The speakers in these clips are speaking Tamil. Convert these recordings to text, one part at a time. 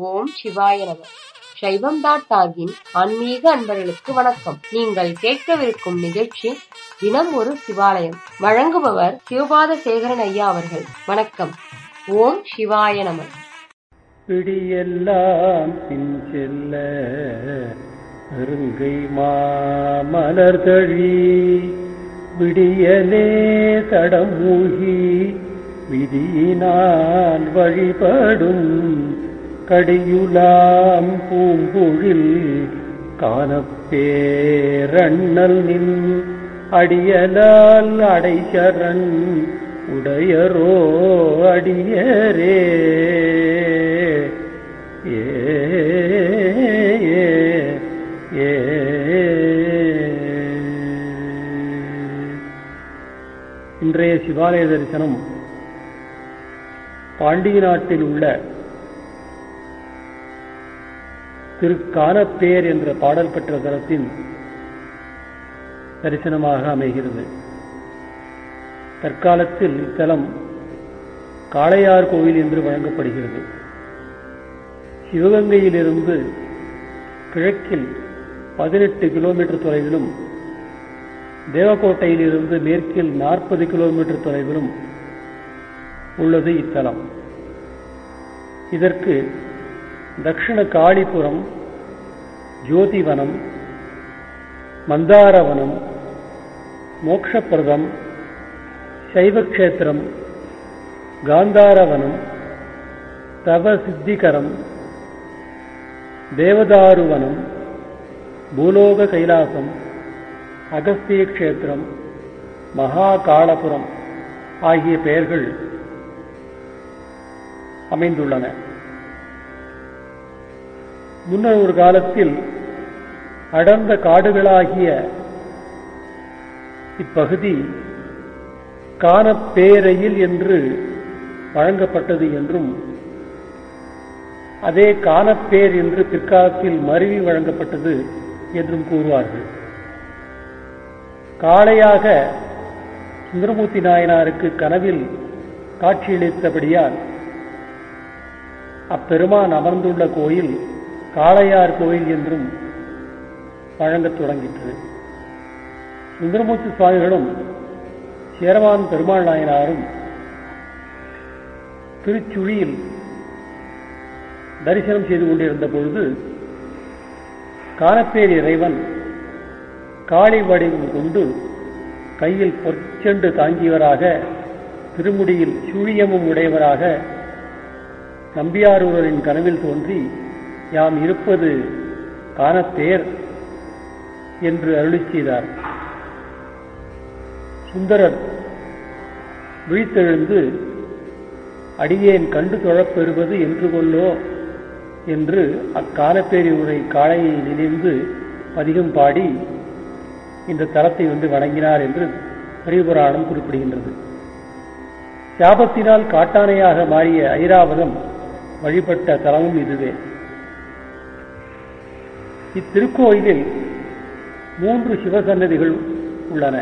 ஓம் சிவாய நம சைவம் டாட் டாகின் ஆன்மீக அன்பர்களுக்கு வணக்கம் நீங்கள் கேட்கவிருக்கும் நிகழ்ச்சி தினம் ஒரு சிவாலயம் வழங்குபவர் சிவபாத சேகரன் ஐயா அவர்கள் வணக்கம் ஓம் சிவாய நம பிடியெல்லாம் பின் செல்ல அருங்கை மாமலர்தழி விடியலே தடம் மூழ்கி விதியினால் வழிபடும் கடியுலாம் பூம்பொழில் காணப்பேரண்ணல் நின் அடியலால் அடைசரண் உடையரோ அடியரே ஏ ஏ, ஏ. இன்றைய சிவாலய தரிசனம் பாண்டிய நாட்டில் உள்ள திருக்கானப்பேர் என்ற பாடல் பெற்ற தலத்தின் தரிசனமாக அமைகிறது தற்காலத்தில் இத்தலம் காளையார் கோவில் என்று வழங்கப்படுகிறது சிவகங்கையிலிருந்து கிழக்கில் பதினெட்டு கிலோமீட்டர் தொலைவிலும் தேவக்கோட்டையிலிருந்து மேற்கில் நாற்பது கிலோமீட்டர் தொலைவிலும் உள்ளது இத்தலம் இதற்கு தக்ஷிண காளிபுரம் ஜோதிவனம் மந்தாரவனம் மோக்ஷப்பிரதம் சைவக்ஷேத்திரம் காந்தாரவனம் தவ சித்திகரம் தேவதாருவனம் பூலோக கைலாசம் அகஸ்திய கஷேத்திரம் மகாகாளபுரம் ஆகிய பெயர்கள் அமைந்துள்ளன முன்னர் ஒரு காலத்தில் அடர்ந்த காடுகளாகிய இப்பகுதி காணப்பேரையில் என்று வழங்கப்பட்டது என்றும் அதே காணப்பேர் என்று பிற்காலத்தில் மருவி வழங்கப்பட்டது என்றும் கூறுவார்கள் காளையாக சுந்தரமூர்த்தி நாயனாருக்கு கனவில் காட்சியளித்தபடியால் அப்பெருமான் அமர்ந்துள்ள கோயில் காளையார் கோயில் என்றும் வழங்கத் தொடங்கிற்று சுந்தரமூர்த்தி சுவாமிகளும் சேரவான் பெருமாள் நாயனாரும் திருச்சுழியில் தரிசனம் செய்து கொண்டிருந்த பொழுது காணப்பேர் இறைவன் காளி வடிவம் கொண்டு கையில் பொற்செண்டு தாங்கியவராக திருமுடியில் சுழியமும் உடையவராக நம்பியாரூரரின் கனவில் தோன்றி யாம் இருப்பது காணப்பேர் என்று அருளிச் செய்தார் சுந்தரர் விழித்தெழுந்து அடியேன் கண்டு தொழப் பெறுவது என்று கொள்ளோ என்று அக்காலப்பேரியுரை காளையை நினைந்து பதிகம் பாடி இந்த தலத்தை வந்து வணங்கினார் என்று பரிபுராணம் குறிப்பிடுகின்றது சாபத்தினால் காட்டானையாக மாறிய ஐராவதம் வழிபட்ட தலமும் இதுவே இத்திருக்கோயிலில் மூன்று சிவசன்னதிகள் உள்ளன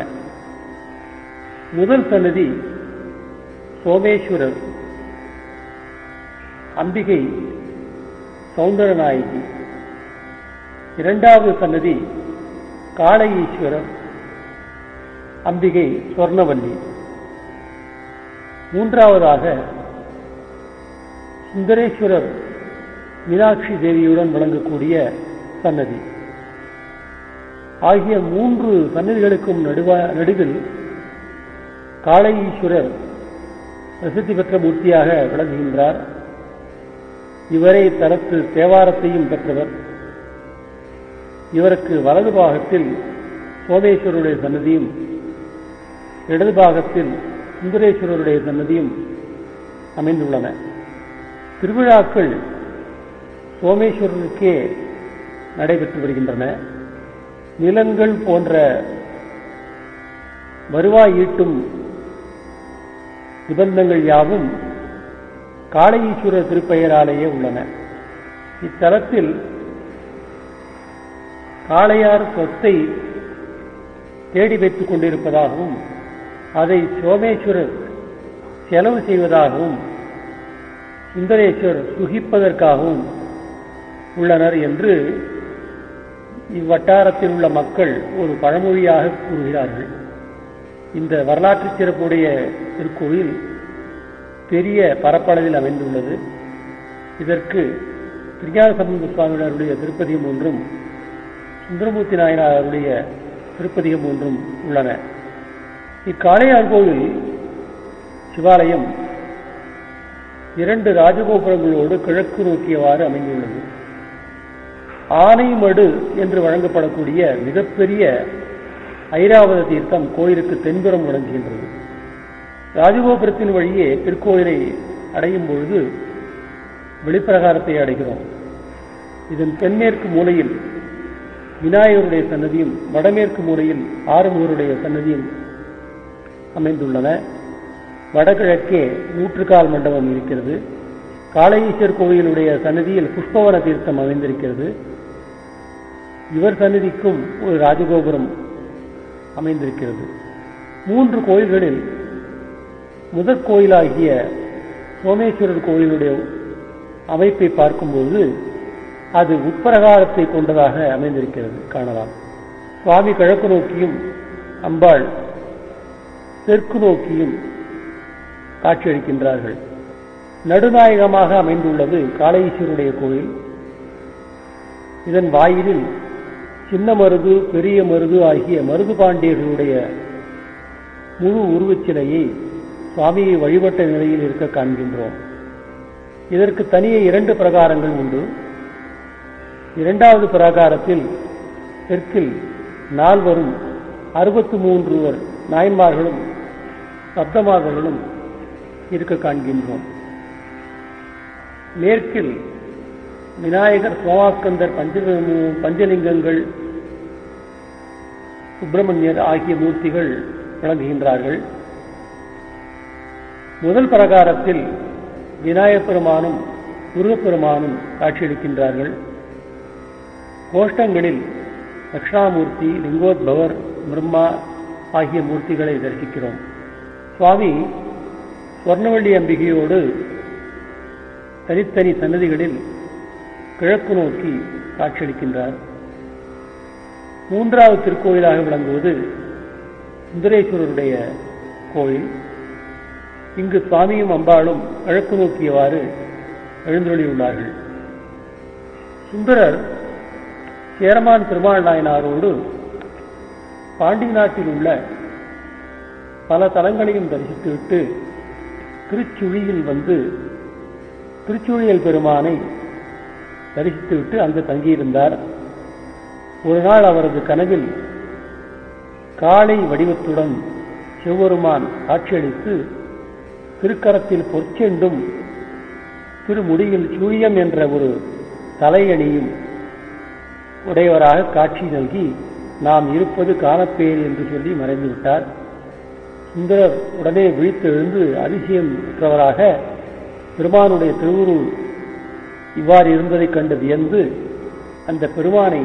முதல் சன்னதி சோமேஸ்வரர் அம்பிகை சௌந்தரநாயகி இரண்டாவது சன்னதி காள ஈஸ்வரர் அம்பிகை சொர்ணவல்லி மூன்றாவதாக சுந்தரேஸ்வரர் மீனாட்சி தேவியுடன் விளங்கக்கூடிய சன்னதி ஆகிய மூன்று சன்னதிகளுக்கும் நடுவா நடுவில் காளை ஈஸ்வரர் பிரசித்தி பெற்ற மூர்த்தியாக விளங்குகின்றார் இவரே தனத்து தேவாரத்தையும் பெற்றவர் இவருக்கு வலது பாகத்தில் சோமேஸ்வரருடைய சன்னதியும் இடது பாகத்தில் சுந்தரேஸ்வரருடைய சன்னதியும் அமைந்துள்ளன திருவிழாக்கள் சோமேஸ்வரருக்கே நடைபெற்று வருகின்றன நிலங்கள் போன்ற வருவாய் ஈட்டும் நிபந்தங்கள் யாவும் காளையீஸ்வரர் திருப்பெயராலேயே உள்ளன இத்தலத்தில் காளையார் சொத்தை தேடி வைத்துக் கொண்டிருப்பதாகவும் அதை சோமேஸ்வரர் செலவு செய்வதாகவும் சுந்தரேஸ்வர் சுகிப்பதற்காகவும் உள்ளனர் என்று இவ்வட்டாரத்தில் உள்ள மக்கள் ஒரு பழமொழியாக கூறுகிறார்கள் இந்த வரலாற்று சிறப்புடைய திருக்கோயில் பெரிய பரப்பளவில் அமைந்துள்ளது இதற்கு திருஞான சம்பந்த சுவாமியினருடைய திருப்பதிகம் ஒன்றும் சுந்தரமூர்த்தி நாயனாருடைய திருப்பதிகம் ஒன்றும் உள்ளன இக்காளையார் கோவில் சிவாலயம் இரண்டு ராஜகோபுரங்களோடு கிழக்கு நோக்கியவாறு அமைந்துள்ளது ஆனைமடு என்று வழங்கப்படக்கூடிய மிகப்பெரிய ஐராவத தீர்த்தம் கோயிலுக்கு தென்புறம் விளங்குகின்றது ராஜகோபுரத்தின் வழியே திருக்கோயிலை அடையும் பொழுது வெளிப்பிரகாரத்தை அடைகிறோம் இதன் தென்மேற்கு மூலையில் விநாயகருடைய சன்னதியும் வடமேற்கு மூலையில் ஆறுமுகருடைய சன்னதியும் அமைந்துள்ளன வடகிழக்கே நூற்றுக்கால் மண்டபம் இருக்கிறது காளையீஸ்வர் கோயிலுடைய சன்னதியில் புஷ்பவன தீர்த்தம் அமைந்திருக்கிறது இவர் சன்னதிக்கும் ஒரு ராஜகோபுரம் அமைந்திருக்கிறது மூன்று கோயில்களில் முதற் கோயிலாகிய சோமேஸ்வரர் கோயிலுடைய அமைப்பை பார்க்கும்போது அது உட்பிரகாரத்தை கொண்டதாக அமைந்திருக்கிறது காணலாம் சுவாமி கிழக்கு நோக்கியும் அம்பாள் தெற்கு நோக்கியும் காட்சியளிக்கின்றார்கள் நடுநாயகமாக அமைந்துள்ளது காளீஸ்வருடைய கோயில் இதன் வாயிலில் சின்ன மருது பெரிய மருது ஆகிய மருது பாண்டியர்களுடைய முழு உருவச் சிலையை சுவாமியை வழிபட்ட நிலையில் இருக்க காண்கின்றோம் இதற்கு தனியே இரண்டு பிரகாரங்கள் உண்டு இரண்டாவது பிரகாரத்தில் தெற்கில் நால்வரும் அறுபத்து மூன்று நாயன்மார்களும் சப்தமார்களும் இருக்க காண்கின்றோம் மேற்கில் விநாயகர் சோமாஸ்கந்தர் பஞ்ச பஞ்சலிங்கங்கள் சுப்பிரமணியர் ஆகிய மூர்த்திகள் விளங்குகின்றார்கள் முதல் பிரகாரத்தில் விநாயகப் பெருமானும் முருகப்பெருமானும் காட்சியளிக்கின்றார்கள் கோஷ்டங்களில் தட்சிணாமூர்த்தி லிங்கோத்பவர் பிரம்மா ஆகிய மூர்த்திகளை தரிசிக்கிறோம் சுவாமி சுவர்ணவள்ளி அம்பிகையோடு தனித்தனி சன்னதிகளில் கிழக்கு நோக்கி காட்சியளிக்கின்றார் மூன்றாவது திருக்கோயிலாக விளங்குவது சுந்தரேஸ்வரருடைய கோயில் இங்கு சுவாமியும் அம்பாளும் கிழக்கு நோக்கியவாறு எழுந்தொழியுள்ளார்கள் சுந்தரர் சேரமான் பெருமாள் நாயனாரோடு பாண்டி நாட்டில் உள்ள பல தலங்களையும் தரிசித்துவிட்டு திருச்சுழியில் வந்து திருச்சுழியல் பெருமானை தரிசித்துவிட்டு அங்கு தங்கியிருந்தார் ஒரு நாள் அவரது கனவில் காளை வடிவத்துடன் சிவபெருமான் காட்சியளித்து திருக்கரத்தில் பொற்செண்டும் திருமுடியில் சூழியம் என்ற ஒரு தலையணியும் உடையவராக காட்சி நல்கி நாம் இருப்பது காணப்பேர் என்று சொல்லி மறைந்து விட்டார் சுந்தரர் உடனே விழித்து எழுந்து அதிசயம் பெற்றவராக பெருமானுடைய திருவுருள் இவ்வாறு இருந்ததைக் கண்டு வியந்து அந்த பெருமானை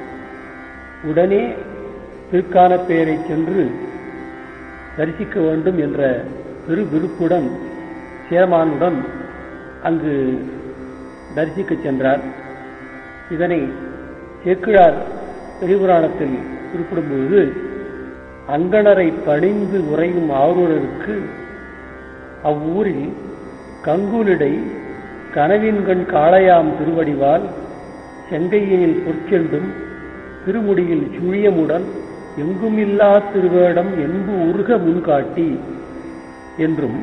உடனே திருக்கான பெயரை சென்று தரிசிக்க வேண்டும் என்ற பெரு விருப்புடன் சேரமானுடன் அங்கு தரிசிக்க சென்றார் இதனை சேக்கிழார் பெரிபுராணத்தில் குறிப்பிடும்போது அங்கணரை பணிந்து உறையும் ஆரூரருக்கு அவ்வூரில் கங்குலிடை கனவின்கண் காளையாம் திருவடிவால் செங்கையினில் பொற்செண்டும் திருமுடியில் சுழியமுடன் எங்குமில்லா திருவேடம் என்பு உருக முன்காட்டி என்றும்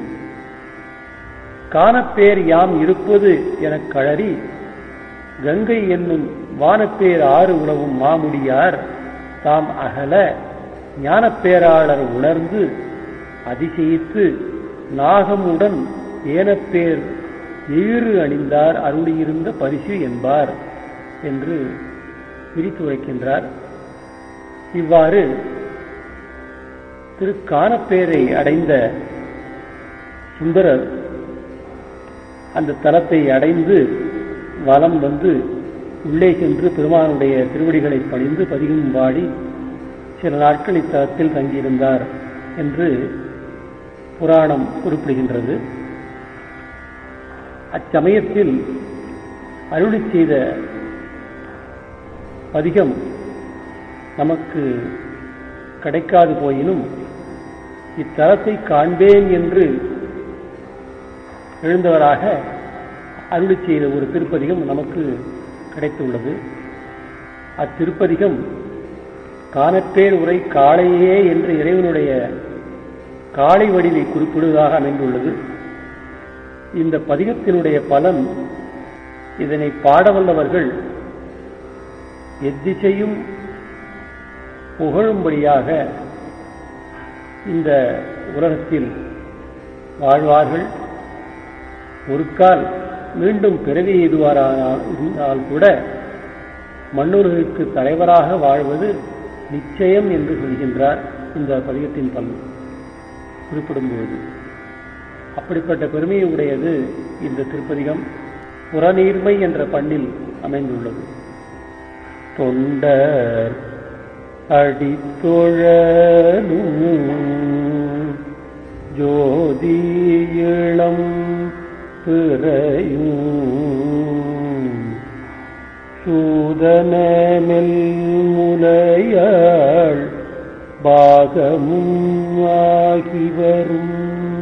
காணப்பேர் யாம் இருப்பது எனக் கழறி கங்கை என்னும் வானப்பேர் ஆறு உணவும் மாமுடியார் தாம் அகல ஞானப்பேராளர் உணர்ந்து அதிசயித்து நாகமுடன் ஏனப்பேர் ஏறு அணிந்தார் அருளியிருந்த பரிசு என்பார் என்று பிரித்துரைக்கின்றார் இவ்வாறு திரு காணப்பேரை அடைந்த சுந்தரர் அந்த தலத்தை அடைந்து வலம் வந்து உள்ளே சென்று பெருமானுடைய திருவடிகளை பணிந்து பதிகும் வாடி சில நாட்கள் இத்தலத்தில் தங்கியிருந்தார் என்று புராணம் குறிப்பிடுகின்றது அச்சமயத்தில் அருளி செய்த பதிகம் நமக்கு கிடைக்காது போயினும் இத்தலத்தை காண்பேன் என்று எழுந்தவராக அருளி செய்த ஒரு திருப்பதிகம் நமக்கு கிடைத்துள்ளது அத்திருப்பதிகம் காணப்பேர் உரை காளையே என்ற இறைவனுடைய காளை வடிவை குறிப்பிடுவதாக அமைந்துள்ளது இந்த பதிகத்தினுடைய பலன் இதனை பாடவல்லவர்கள் எத்திசையும் புகழும்படியாக இந்த உலகத்தில் வாழ்வார்கள் ஒரு கால் மீண்டும் பிறவி எய்துவாரானால் இருந்தால் கூட மண்ணுலகிற்கு தலைவராக வாழ்வது நிச்சயம் என்று சொல்கின்றார் இந்த பதிகத்தின் பலன் குறிப்பிடும்போது அப்படிப்பட்ட பெருமையை உடையது இந்த திருப்பதிகம் புறநீர்மை என்ற பண்ணில் அமைந்துள்ளது தொண்டர் அடித்தொழலும் ஜோதி இளம் பிறையும் சூதனமெல் முலையாள் பாகமும் ஆகி வரும்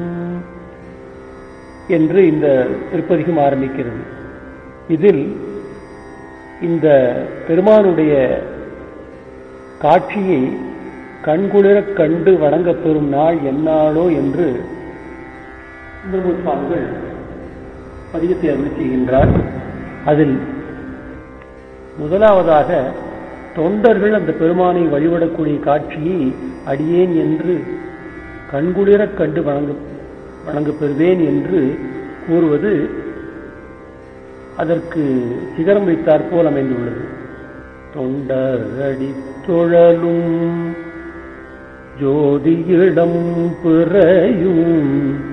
என்று இந்த திருப்பதிகம் ஆரம்பிக்கிறது இதில் இந்த பெருமானுடைய காட்சியை கண்குளிரக் கண்டு வணங்கப் பெறும் நாள் என்னாளோ என்று சுவாமிகள் பதிகத்தை அருள் செய்கின்றார் அதில் முதலாவதாக தொண்டர்கள் அந்த பெருமானை வழிபடக்கூடிய காட்சியை அடியேன் என்று கண்குளிரக் கண்டு வணங்க வணங்கப் பெறுவேன் என்று கூறுவது அதற்கு சிகரம் வைத்தாற் போல் அமைந்துள்ளது தொண்டரடி தொழலும் ஜோதியிடம் பிறையும்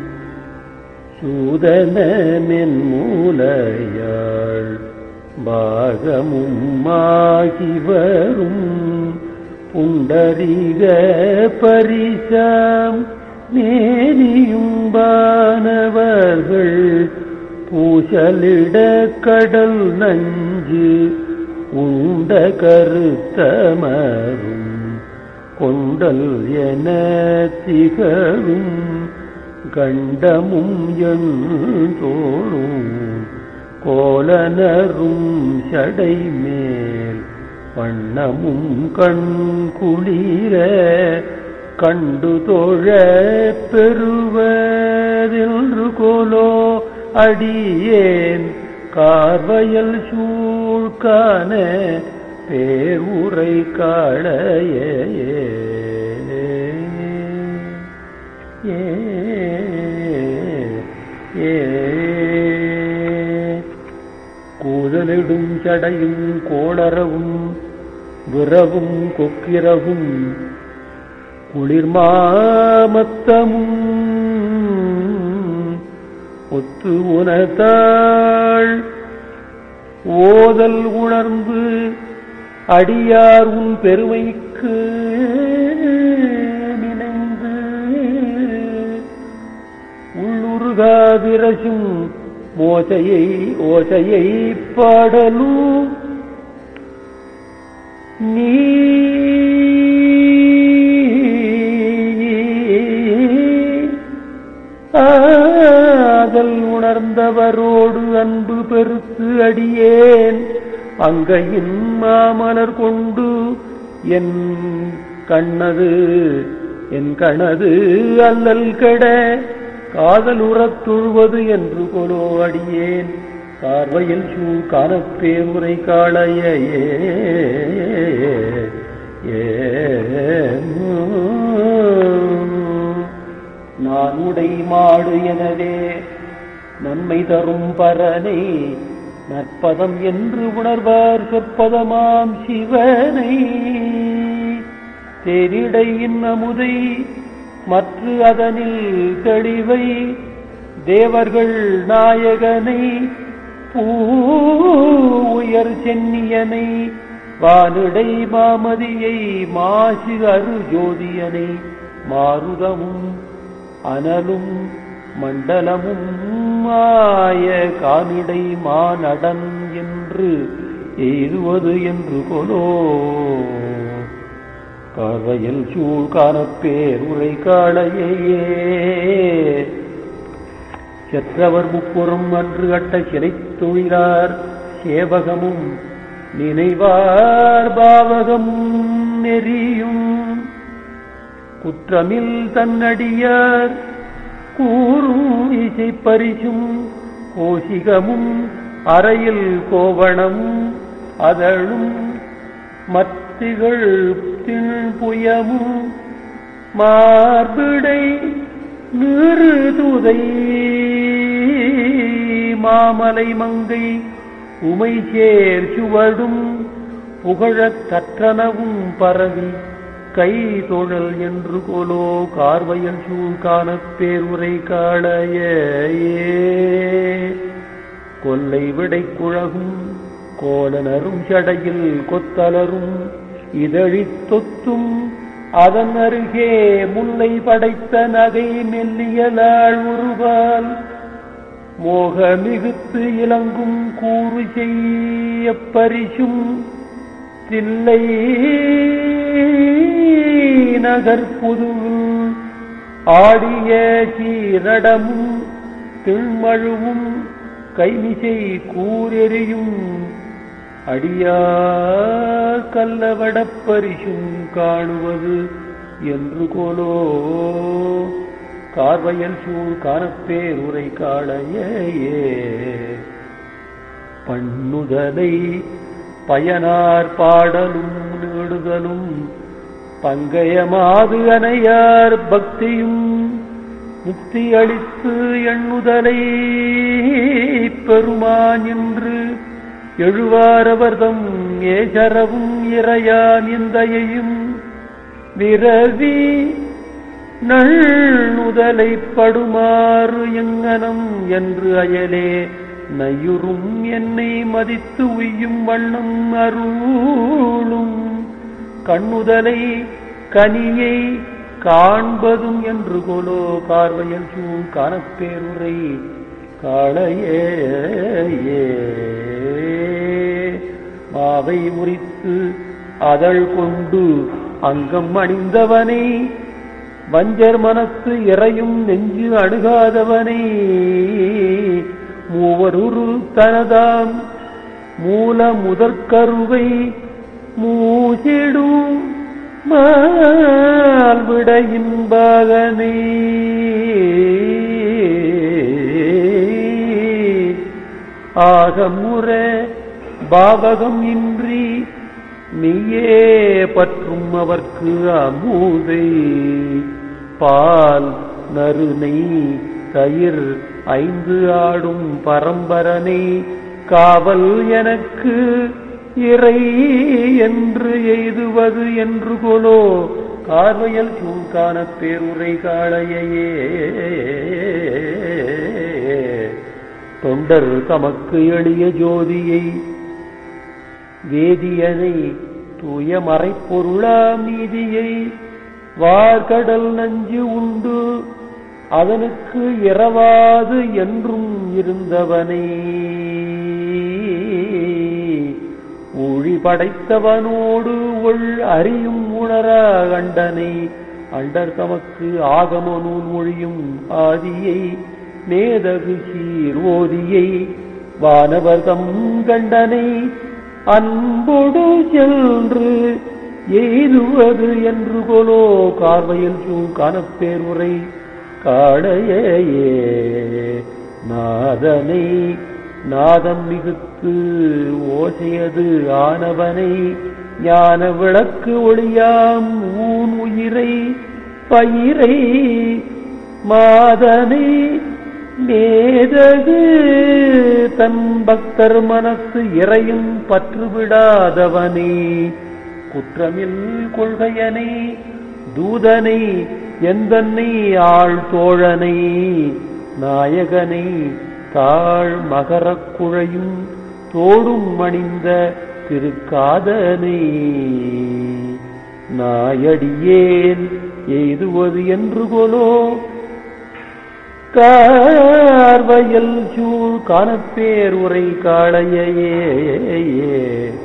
சூதனமென் மூலையாள் பாகமும் ஆகி வரும் புண்டரிக பரிசாம் நேனியும் பானவர்கள் பூசலிட கடல் நஞ்சு உண்ட கருத்தமரும் கொண்டல் என திகழும் கண்டமும் என் தோளும் கோலனரும் சடை மேல் வண்ணமும் கண் குளிர கண்டு தோழ பெறுவதென்று கோலோ அடியேன் கார்வயல் சூழ்கான பேருரை காளையே ஏ ஏ கூதலிடும் சடையும் கோளரவும் விரவும் கொக்கிரவும் குளிர்மாமத்தமும் ஒத்து உனத்தாள் ஓதல் உணர்ந்து அடியார் உன் பெருமைக்கு நினைந்து உள்ளுருகாதிரசும் மோசையை ஓசையை பாடலும் நீ ஆதல் உணர்ந்தவரோடு அன்பு பெருத்து அடியேன் அங்கையின் மாமலர் கொண்டு என் கண்ணது என் கணது அல்லல் கெட காதலுறத் தொழுவது என்று கொலோ அடியேன் பார்வையில் சூ காணப்பேமுறை காளையே ஏ நான் உடை மாடு எனவே நன்மை தரும் பரனை நற்பதம் என்று உணர்வார் சொற்பதமாம் சிவனை தேரிடையின் அமுதை மற்ற அதனில் தெளிவை தேவர்கள் நாயகனை பூ உயர் சென்னியனை வானிடை மாமதியை மாசு அரு ஜோதியனை மாருதமும் அனலும் மண்டலமும் மாய கானிடை மானடன் என்று எய்துவது என்று கொலோ கார்வையில் சூழ் காணப்பேர் உரை காளையே செற்றவர் முப்புறம் அன்று அட்ட சிலை தொழிலார் சேவகமும் நினைவார் பாவகம் நெறியும் குற்றமில் தன்னடியார் கூறும் இசை பரிசும் கோசிகமும் அறையில் கோவணம் அதழும் மத்திகள் திண்புயமும் மார்பிடை நிறுதுதை மாமலை மங்கை உமை சேர் சுவடும் புகழக் கற்றனவும் பரவி கை தொழல் என்று கொலோ கார்வையல் சூழ் காணப் பேருரை காளையே கொல்லை விடை குழகும் கோலனரும் சடையில் கொத்தலரும் இதழித் தொத்தும் அதன் அருகே முல்லை படைத்த நகை மெல்லியலாள் உருவால் மோக மிகுத்து இலங்கும் கூறு செய்ய பரிசும் தில்லை நகர்புதுவில் ஆடிய சீரடமும் திண்மழுவும் கைமிசை கூரெறியும் அடியார் கல்லவடப் பரிசும் காணுவது என்று கோலோ கார்வையல் சூழ் காணப்பேர் உரை காளையே பண்ணுதலை பயனார் பாடலும் நீடுதலும் பங்கயமாது அணையார் பக்தியும் முக்தி அளித்து எண்ணுதலை பெருமான் என்று எழுவாரவர்தம் ஏசரவும் இறையான் இந்தையையும் விரவி நள்ளுதலை படுமாறு எங்கனம் என்று அயலே நயுறும் என்னை மதித்து உய்யும் வண்ணம் அருளும் கண்ணுதலை கனியை காண்பதும் என்று கொலோ பார்வையல் சூழ் காணப்பேருரை காளையே மாவை முறித்து அதழ் கொண்டு அங்கம் அணிந்தவனை வஞ்சர் மனத்து இறையும் நெஞ்சு அணுகாதவனை மூவருரு தனதாம் மூல முதற்கருவை மூசிடும் மால்விடையின் பாகனே ஆகமுற பாவகம் இன்றி நீயே பற்றும் அவர்க்கு அமுதை பால் நறுனை தயிர் ஐந்து ஆடும் பரம்பரனை காவல் எனக்கு இறை என்று எய்துவது என்று கொலோ கார்வையல் சூழ்கான பேருரை காளையே தொண்டர் தமக்கு எளிய ஜோதியை வேதியனை தூய மறைப்பொருளா நீதியை வார்கடல் நஞ்சு உண்டு அதனுக்கு இரவாது என்றும் இருந்தவனே ஊழி படைத்தவனோடு ஒள் அறியும் உணரா கண்டனை அண்டர் தமக்கு ஆகம நூல் மொழியும் ஆதியை மேதகு சீர் ஓதியை வானவர் தம் கண்டனை அன்போடு சென்று எய்துவது என்று கொலோ கார்வையில் சூழ் காணப்பேருரை காளையே நாதனை நாதம் மிகுத்து ஓசையது ஆனவனை ஞான விளக்கு ஒளியாம் ஊன் உயிரை பயிரை மாதனை மேதகு தன் பக்தர் மனசு இறையும் பற்றுவிடாதவனே குற்றமில் கொள்கையனை தூதனை எந்தன்னை ஆள் தோழனை நாயகனை தாழ் மகரக் குழையும் தோடும் அணிந்த திருக்காதனை நாயடியேன் எய்துவது என்று கொலோ கார்வையல் சூழ் காணப்பேர் உரை காளையே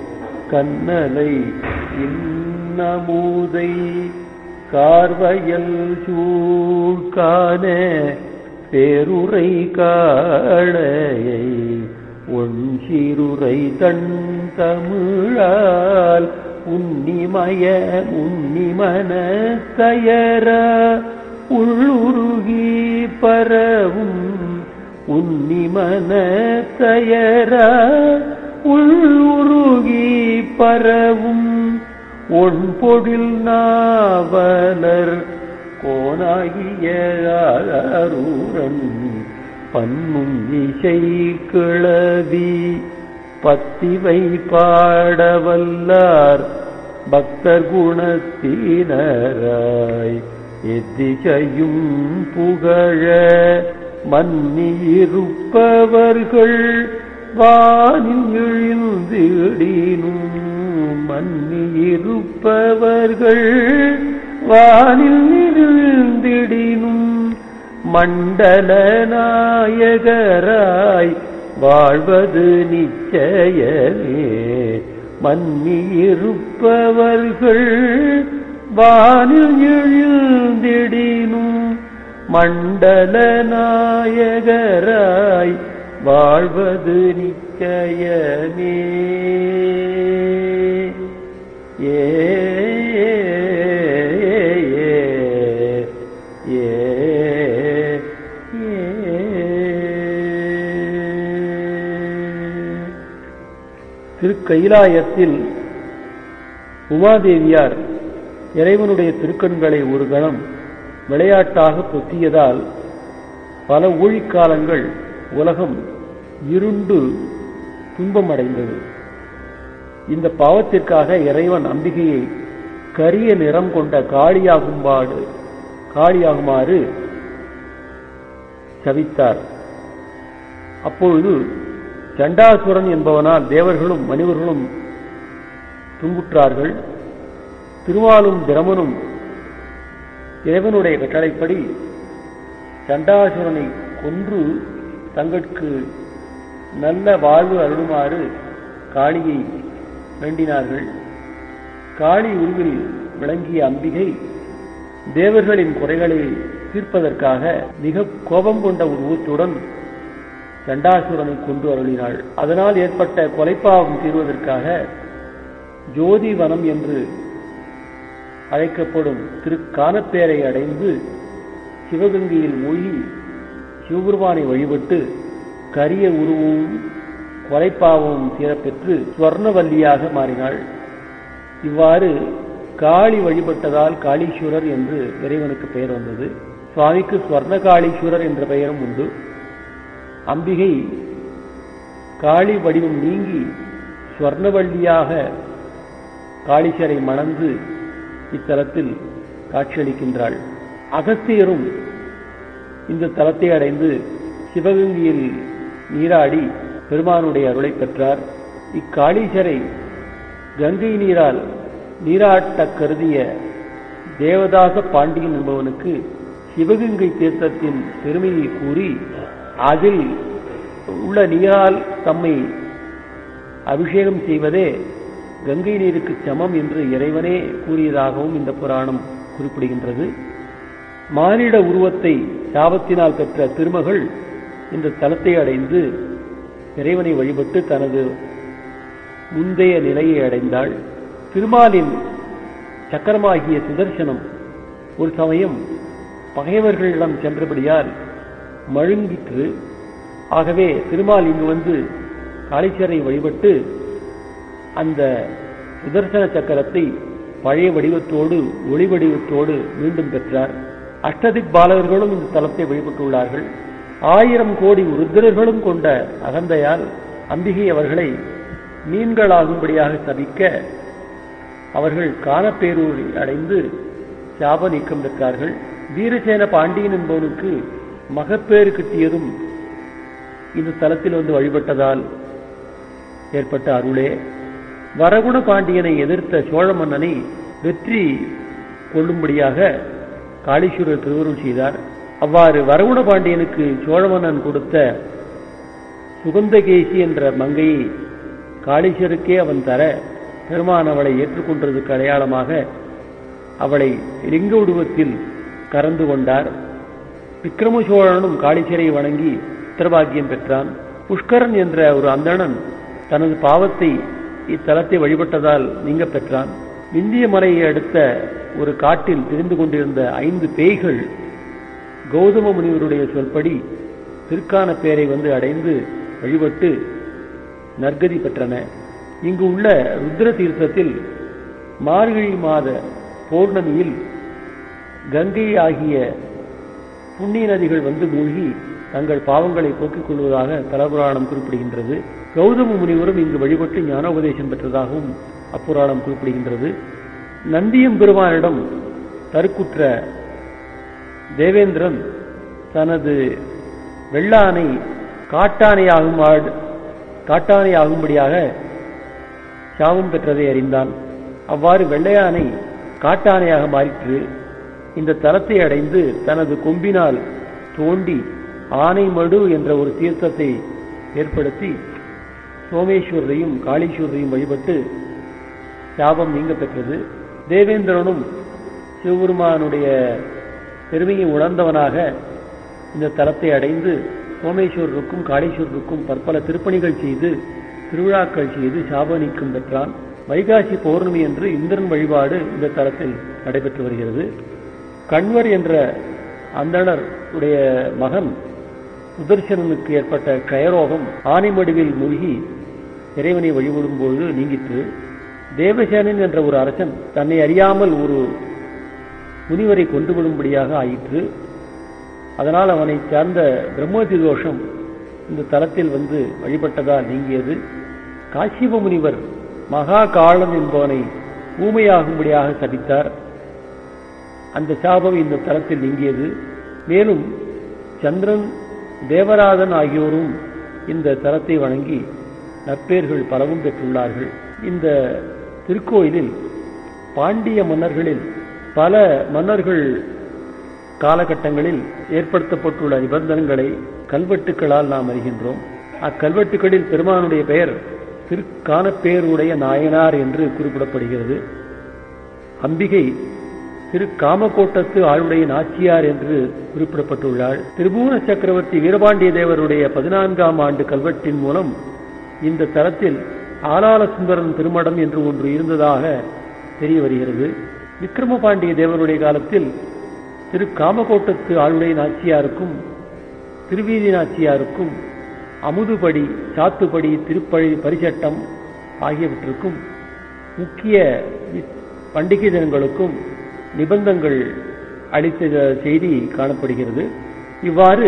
கண்ணலை இன்னமுதை கார்வயல் சூழ்கான பேருரை காளையை ஒன்சிருரை தன் தமிழால் உன்னிமய உன்னிமன தயர உள்ளுருகி பரவும் உன்னிமன தயர உள்ளுருகி பரவும் ஒன்பொழில் நாவலர் கோனாகிய அரூரன் பன்னும் இசை கிளவி பத்திவை பாடவல்லார் பக்தர் குணத்தினராய் எத்திசையும் புகழ மன்னியிருப்பவர்கள் வானில் எழுந்திடினும் மன்னியிருப்பவர்கள் வானில் எழுந்திடினும் மண்டல நாயகராய் வாழ்வது நிச்சயமே மன்னியிருப்பவர்கள் வானில் எழுந்திடினும் மண்டல நாயகராய் வாழ்வது நிச்சயமே ஏ ஏ திருக்கைலாயத்தில் உமாதேவியார் இறைவனுடைய திருக்கண்களை ஒரு கணம் விளையாட்டாக பொத்தியதால் பல ஊழிக்காலங்கள் உலகம் இருண்டு துன்பமடைந்தது இந்த பாவத்திற்காக இறைவன் அம்பிகையை கரிய நிறம் கொண்ட காளியாகும்பாடு காளியாகுமாறு சவித்தார் அப்பொழுது சண்டாசுரன் என்பவனால் தேவர்களும் மனிதர்களும் துன்புற்றார்கள் திருமாலும் பிரமனும் இறைவனுடைய கட்டளைப்படி சண்டாசுரனை கொன்று தங்களுக்கு நல்ல வாழ்வு அருளுமாறு காளியை வேண்டினார்கள் காளி உருவில் விளங்கிய அம்பிகை தேவர்களின் குறைகளை தீர்ப்பதற்காக மிக கோபம் கொண்ட உருவத்துடன் சண்டாசுரனை கொண்டு அருளினாள் அதனால் ஏற்பட்ட கொலைப்பாவம் தீர்வதற்காக ஜோதி வனம் என்று அழைக்கப்படும் திரு கானப்பேரை அடைந்து சிவகங்கையில் மூழ்கி சிவபெருமானை வழிபட்டு கரிய உருவமும் கொலைப்பாவமும் தீரப்பெற்று சுவர்ணவல்லியாக மாறினாள் இவ்வாறு காளி வழிபட்டதால் காளீஸ்வரர் என்று இறைவனுக்கு பெயர் வந்தது சுவாமிக்கு ஸ்வர்ண காளீஸ்வரர் என்ற பெயரும் உண்டு அம்பிகை காளி வடிவம் நீங்கி ஸ்வர்ணவல்லியாக காளீஸ்வரை மணந்து இத்தலத்தில் காட்சியளிக்கின்றாள் அகஸ்தியரும் இந்த தலத்தை அடைந்து சிவகங்கையில் நீராடி பெருமானுடைய அருளை பெற்றார் இக்காளீசரை கங்கை நீரால் நீராட்ட கருதிய தேவதாச பாண்டியன் என்பவனுக்கு சிவகங்கை தீர்த்தத்தின் பெருமையை கூறி அதில் உள்ள நீரால் தம்மை அபிஷேகம் செய்வதே கங்கை நீருக்கு சமம் என்று இறைவனே கூறியதாகவும் இந்த புராணம் குறிப்பிடுகின்றது மானிட உருவத்தை சாபத்தினால் பெற்ற திருமகள் இந்த தலத்தை அடைந்து இறைவனை வழிபட்டு தனது முந்தைய நிலையை அடைந்தாள் திருமாலின் சக்கரமாகிய சுதர்சனம் ஒரு சமயம் பகைவர்களிடம் சென்றபடியால் மழுங்கிற்று ஆகவே திருமால் இங்கு வந்து காளீச்சரை வழிபட்டு அந்த சுதர்சன சக்கரத்தை பழைய வடிவத்தோடு ஒளி வடிவத்தோடு மீண்டும் பெற்றார் அஷ்டதிக் பாலகர்களும் இந்த தலத்தை வழிபட்டுள்ளார்கள் ஆயிரம் கோடி ருத்திரர்களும் கொண்ட அகந்தையால் அம்பிகை அவர்களை மீன்களாகும்படியாக சபிக்க அவர்கள் காணப்பேரூரை அடைந்து சாப நீக்கம் பெற்றார்கள் வீரசேன பாண்டியன் என்பவனுக்கு மகப்பேறு கிட்டியதும் இந்த தலத்தில் வந்து வழிபட்டதால் ஏற்பட்ட அருளே வரகுண பாண்டியனை எதிர்த்த சோழ மன்னனை வெற்றி கொள்ளும்படியாக காளீஸ்வரர் திருவருள் செய்தார் அவ்வாறு வரகுண பாண்டியனுக்கு சோழ மன்னன் கொடுத்த சுகந்தகேசி என்ற மங்கையை காளீஸ்வருக்கே அவன் தர பெருமான் அவளை ஏற்றுக்கொண்டதற்கு அடையாளமாக அவளை லிங்க உருவத்தில் கறந்து கொண்டார் விக்ரம சோழனும் காளிச்சரை வணங்கி உத்தரபாகியம் பெற்றான் புஷ்கரன் என்ற ஒரு அந்தணன் தனது பாவத்தை இத்தலத்தை வழிபட்டதால் நீங்க பெற்றான் விந்திய மலையை அடுத்த ஒரு காட்டில் திரிந்து கொண்டிருந்த ஐந்து பேய்கள் கௌதம முனிவருடைய சொல்படி திருக்கான பேரை வந்து அடைந்து வழிபட்டு நற்கதி பெற்றன இங்கு உள்ள ருத்ர தீர்த்தத்தில் மார்கழி மாத பௌர்ணமியில் கங்கை ஆகிய புண்ணிய நதிகள் வந்து மூழ்கி தங்கள் பாவங்களை போக்கிக் கொள்வதாக தலபுராணம் குறிப்பிடுகின்றது கௌதம முனிவரும் இங்கு வழிபட்டு ஞானோபதேசம் பெற்றதாகவும் அப்புராணம் குறிப்பிடுகின்றது நந்தியம் பெருமானிடம் தருக்குற்ற தேவேந்திரன் தனது வெள்ளானை காட்டானையாகும் காட்டானையாகும்படியாக சாபம் பெற்றதை அறிந்தான் அவ்வாறு வெள்ளையானை காட்டானையாக மாறிற்று இந்த தலத்தை அடைந்து தனது கொம்பினால் தோண்டி ஆனைமடு என்ற ஒரு தீர்த்தத்தை ஏற்படுத்தி சோமேஸ்வரரையும் காளீஸ்வரரையும் வழிபட்டு சாபம் நீங்க பெற்றது தேவேந்திரனும் சிவபெருமானுடைய பெருமையை உணர்ந்தவனாக இந்த தலத்தை அடைந்து சோமேஸ்வரருக்கும் காளீஸ்வரருக்கும் பற்பல திருப்பணிகள் செய்து திருவிழாக்கள் செய்து சாப நீக்கம் பெற்றான் வைகாசி பௌர்ணமி என்று இந்திரன் வழிபாடு இந்த தலத்தில் நடைபெற்று வருகிறது கண்வர் என்ற அந்தணர் உடைய மகன் சுதர்சனனுக்கு ஏற்பட்ட கயரோகம் ஆனைமடுவில் மூழ்கி இறைவனை வழிபடும் பொழுது நீங்கிற்று தேவசேனன் என்ற ஒரு அரசன் தன்னை அறியாமல் ஒரு முனிவரை கொண்டு விடும்படியாக ஆயிற்று அதனால் அவனை சார்ந்த பிரம்மதி தோஷம் இந்த தலத்தில் வந்து வழிபட்டதால் நீங்கியது காசிப முனிவர் மகா காலம் என்பவனை ஊமையாகும்படியாக சபித்தார் அந்த சாபம் இந்த தலத்தில் நீங்கியது மேலும் சந்திரன் தேவராதன் ஆகியோரும் இந்த தலத்தை வணங்கி நற்பேர்கள் பலவும் பெற்றுள்ளார்கள் இந்த திருக்கோயிலில் பாண்டிய மன்னர்களில் பல மன்னர்கள் காலகட்டங்களில் ஏற்படுத்தப்பட்டுள்ள நிபந்தனைகளை கல்வெட்டுக்களால் நாம் அறிகின்றோம் அக்கல்வெட்டுகளில் பெருமானுடைய பெயர் திருக்கானப்பேருடைய நாயனார் என்று குறிப்பிடப்படுகிறது அம்பிகை திரு காமகோட்டத்து ஆளுடைய நாச்சியார் என்று குறிப்பிடப்பட்டுள்ளாள் திரிபுவன சக்கரவர்த்தி வீரபாண்டிய தேவருடைய பதினான்காம் ஆண்டு கல்வெட்டின் மூலம் இந்த தலத்தில் ஆலால சுந்தரன் திருமடம் என்று ஒன்று இருந்ததாக தெரிய வருகிறது விக்ரமபாண்டிய தேவருடைய காலத்தில் திரு காமகோட்டத்து ஆளுடைய நாச்சியாருக்கும் திருவீதி நாச்சியாருக்கும் அமுதுபடி சாத்துப்படி திருப்பழி பரிசட்டம் ஆகியவற்றுக்கும் முக்கிய பண்டிகை தினங்களுக்கும் நிபந்தங்கள் அளித்த செய்தி காணப்படுகிறது இவ்வாறு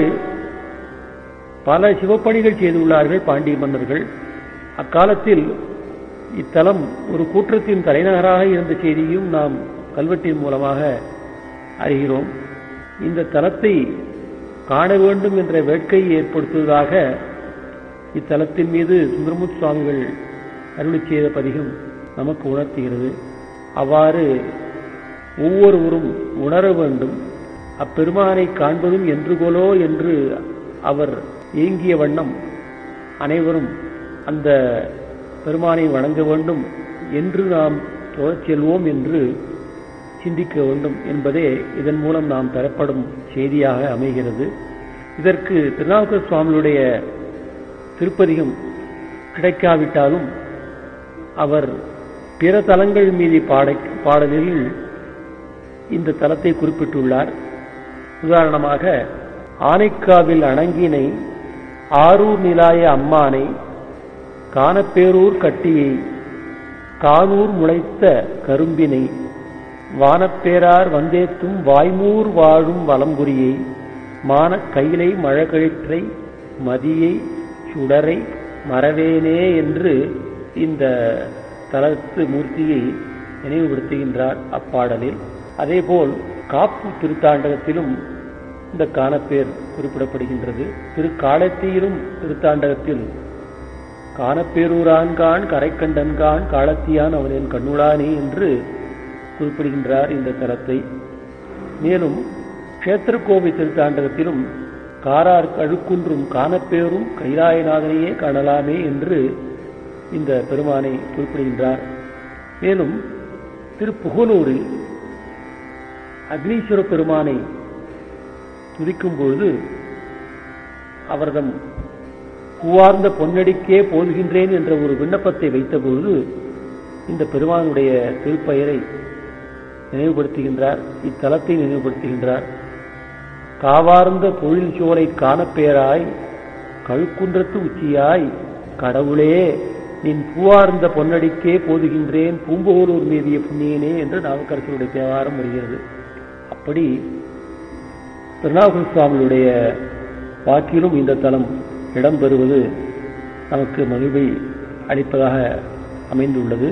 பல சிவப்பணிகள் செய்துள்ளார்கள் பாண்டிய மன்னர்கள் அக்காலத்தில் இத்தலம் ஒரு கூற்றத்தின் தலைநகராக இருந்த செய்தியும் நாம் கல்வெட்டின் மூலமாக அறிகிறோம் இந்த தலத்தை காண வேண்டும் என்ற வேட்கையை ஏற்படுத்துவதாக இத்தலத்தின் மீது சுந்தரமுத் சுவாமிகள் அருளி செய்த பதிகம் நமக்கு உணர்த்துகிறது அவ்வாறு ஒவ்வொருவரும் உணர வேண்டும் அப்பெருமானை காண்பதும் என்று போலோ என்று அவர் ஏங்கிய வண்ணம் அனைவரும் அந்த பெருமானை வணங்க வேண்டும் என்று நாம் தொழச் செல்வோம் என்று சிந்திக்க வேண்டும் என்பதே இதன் மூலம் நாம் பெறப்படும் செய்தியாக அமைகிறது இதற்கு திருநாவுக்கர் சுவாமியுடைய திருப்பதிகம் கிடைக்காவிட்டாலும் அவர் பிற தலங்கள் மீது பாட பாடலில் இந்த தலத்தை குறிப்பிட்டுள்ளார் உதாரணமாக ஆனைக்காவில் அணங்கினை ஆரூர் நிலாய அம்மானை கானப்பேரூர் கட்டியை கானூர் முளைத்த கரும்பினை வானப்பேரார் வந்தேத்தும் வாய்மூர் வாழும் வலம்புரியை மானக் கையிலை மழகழிற்றை மதியை சுடரை மறவேனே என்று இந்த தலத்து மூர்த்தியை நினைவுபடுத்துகின்றார் அப்பாடலில் அதேபோல் காப்பு திருத்தாண்டகத்திலும் இந்த காணப்பேர் குறிப்பிடப்படுகின்றது திரு காலத்தியிலும் திருத்தாண்டகத்தில் காணப்பேரூரான்கான் கரைக்கண்டன்கான் காலத்தியான் அவனின் கண்ணுளானே என்று குறிப்பிடுகின்றார் இந்த தலத்தை மேலும் கஷேத்திரக்கோவை திருத்தாண்டகத்திலும் காரார் கழுக்குன்றும் காணப்பேரும் கைலாயநாதனையே காணலாமே என்று இந்த பெருமானை குறிப்பிடுகின்றார் மேலும் திருப்புகலூரில் அக்னீஸ்வர பெருமானை துதிக்கும் பொழுது அவர்தம் பூவார்ந்த பொன்னடிக்கே போதுகின்றேன் என்ற ஒரு விண்ணப்பத்தை வைத்தபொழுது இந்த பெருமானுடைய திருப்பெயரை நினைவுபடுத்துகின்றார் இத்தலத்தை நினைவுபடுத்துகின்றார் காவார்ந்த பொழில் சோலை காணப்பேராய் கழுக்குன்றத்து உச்சியாய் கடவுளே நின் பூவார்ந்த பொன்னடிக்கே போதுகின்றேன் பூம்புகலூர் மீதிய புண்ணியனே என்று நாவுக்கரசருடைய தேவாரம் வருகிறது அப்படி திருநாவுக்கர சுவாமியுடைய வாக்கிலும் இந்த தலம் இடம்பெறுவது நமக்கு மகிழ்வை அளிப்பதாக அமைந்துள்ளது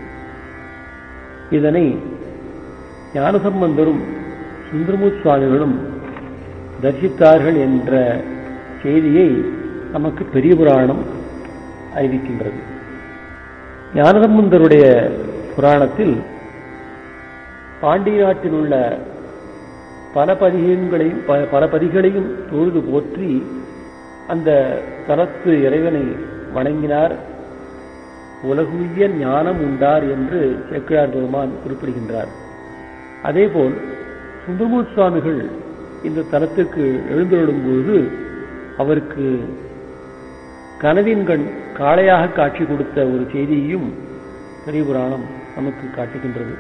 இதனை ஞானசம்பந்தரும் சுந்தரமூர் சுவாமிகளும் தரிசித்தார்கள் என்ற செய்தியை நமக்கு பெரிய புராணம் அறிவிக்கின்றது ஞானசம்பந்தருடைய புராணத்தில் பாண்டிய நாட்டில் உள்ள பல பதிகங்களையும் ப- பல பதிகளையும் தொழுது போற்றி அந்த தலத்து இறைவனை வணங்கினார் உலகுய ஞானம் உண்டார் என்று சேக்கிழார் பெருமான் குறிப்பிடுகின்றார் அதேபோல் சுந்தரமூர் சுவாமிகள் இந்த தலத்திற்கு எழுந்தருளும் பொழுது அவருக்கு கனவின் கண் காளையாக காட்சி கொடுத்த ஒரு செய்தியையும் பெரிய புராணம் நமக்கு காட்டுகின்றது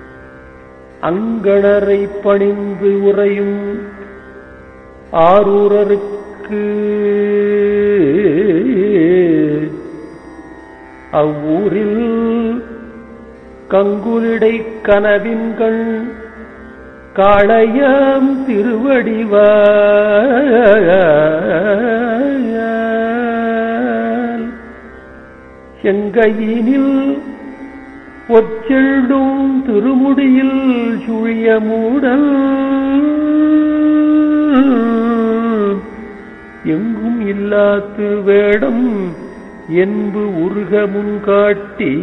அங்கணரை பணிந்து உறையும் ஆரூரருக்கு அவ்வூரில் கங்குலிடை கனவின்கள் காளையாம் திருவடிவால் செங்கையினில் பொச்செழும் திருமுடியில் சுழிய மூடல் எங்கும் இல்லாத்து வேடம் என்பு உருக முன்காட்டி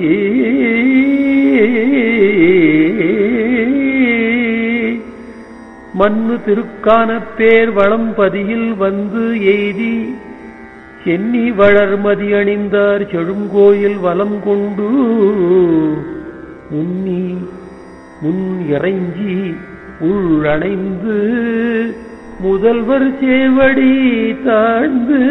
மண்ணு திருக்கான பேர் வளம்பதியில் வந்து எய்தி சென்னி வளர்மதி அணிந்தார் செழுங்கோயில் வலம் கொண்டு முன்னி முன் இறைஞ்சி உள்ளணைந்து முதல்வர் சேவடி தாழ்ந்து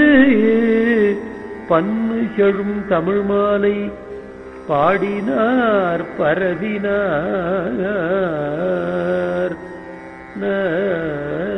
பன்னு செழும் தமிழ் மாலை பாடினார் பரவினார் ந